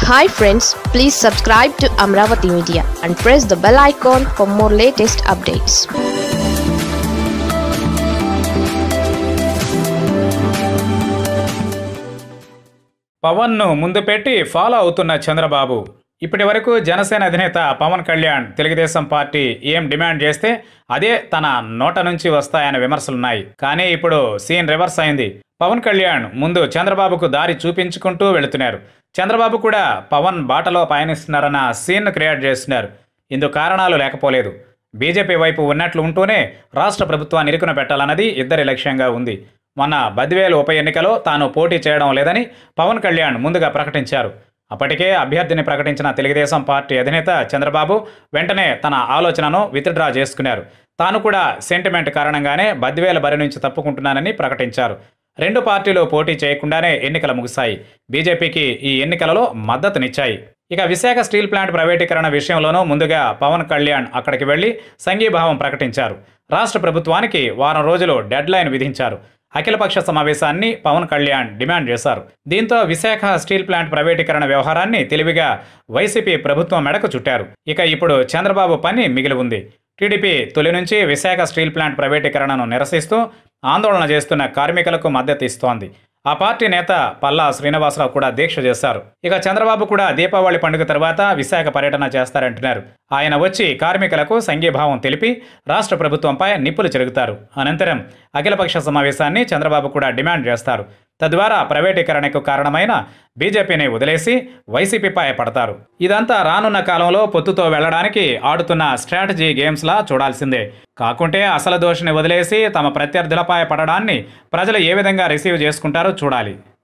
hi friends please subscribe to Amaravati media and press the bell icon for more latest updates పవన్ను ముందు పెట్టి follow అవుతున్న చంద్రబాబు ఇప్పటి వరకు జనసేన అధినేత పవన్ కళ్యాణ్ తెలుగుదేశం పార్టీ ఏం డిమాండ్ చేస్తే అదే తన నోట నుంచి వస్తాయన్న విమర్శలున్నాయి కానీ ఇప్పుడు సీన్ రివర్స్ అయింది పవన్ కళ్యాణ్ ముందు చంద్రబాబుకు దారి చూపించుకుంటూ వెళుతున్నారు చంద్రబాబు కూడా పవన్ బాటలో పయనిస్తున్నారన్న సీన్ క్రియేట్ చేస్తున్నారు ఇందుకు కారణాలు లేకపోలేదు బీజేపీ వైపు ఉన్నట్లు ఉంటూనే రాష్ట్ర ప్రభుత్వాన్ని ఇరుకున పెట్టాలన్నది ఇద్దరి లక్ష్యంగా ఉంది మొన్న బద్వేలు ఉప ఎన్నికలో తాను పోటీ చేయడం లేదని పవన్ కళ్యాణ్ ముందుగా ప్రకటించారు అప్పటికే అభ్యర్థిని ప్రకటించిన తెలుగుదేశం పార్టీ అధినేత చంద్రబాబు వెంటనే తన ఆలోచనను విత్డ్రా చేసుకున్నారు తాను కూడా సెంటిమెంట్ కారణంగానే బద్వేల బరి నుంచి తప్పుకుంటున్నానని ప్రకటించారు రెండు పార్టీలు పోటీ చేయకుండానే ఎన్నికలు ముగిశాయి బీజేపీకి ఈ ఎన్నికలలో మద్దతునిచ్చాయి ఇక విశాఖ స్టీల్ ప్లాంట్ ప్రైవేటీకరణ విషయంలోనూ ముందుగా పవన్ కళ్యాణ్ అక్కడికి వెళ్లి సంఘీభావం ప్రకటించారు రాష్ట్ర ప్రభుత్వానికి వారం రోజులు డెడ్ లైన్ విధించారు అఖిలపక్ష సమావేశాన్ని పవన్ కళ్యాణ్ డిమాండ్ చేశారు దీంతో విశాఖ స్టీల్ ప్లాంట్ ప్రైవేటీకరణ వ్యవహారాన్ని తెలివిగా వైసీపీ ప్రభుత్వం మెడకు చుట్టారు ఇక ఇప్పుడు చంద్రబాబు పని మిగిలి ఉంది టీడీపీ తొలి నుంచి విశాఖ స్టీల్ ప్లాంట్ ప్రైవేటీకరణను నిరసిస్తూ ఆందోళన చేస్తున్న కార్మికులకు మద్దతు ఇస్తోంది ఆ పార్టీ నేత పల్లా శ్రీనివాసరావు కూడా దీక్ష చేశారు ఇక చంద్రబాబు కూడా దీపావళి పండుగ తర్వాత విశాఖ పర్యటన చేస్తారంటున్నారు ఆయన వచ్చి కార్మికులకు సంఘీభావం తెలిపి రాష్ట్ర ప్రభుత్వంపై నిప్పులు చెరుగుతారు అనంతరం అఖిలపక్ష సమావేశాన్ని చంద్రబాబు కూడా డిమాండ్ చేస్తారు తద్వారా ప్రైవేటీకరణకు కారణమైన బీజేపీని వదిలేసి వైసీపీపై పడతారు ఇదంతా రానున్న కాలంలో పొత్తుతో వెళ్లడానికి ఆడుతున్న స్ట్రాటజీ గేమ్స్లా చూడాల్సిందే కాకుంటే అసలు దోషిని వదిలేసి తమ ప్రత్యర్థులపై పడడాన్ని ప్రజలు ఏ విధంగా రిసీవ్ చేసుకుంటారో చూడాలి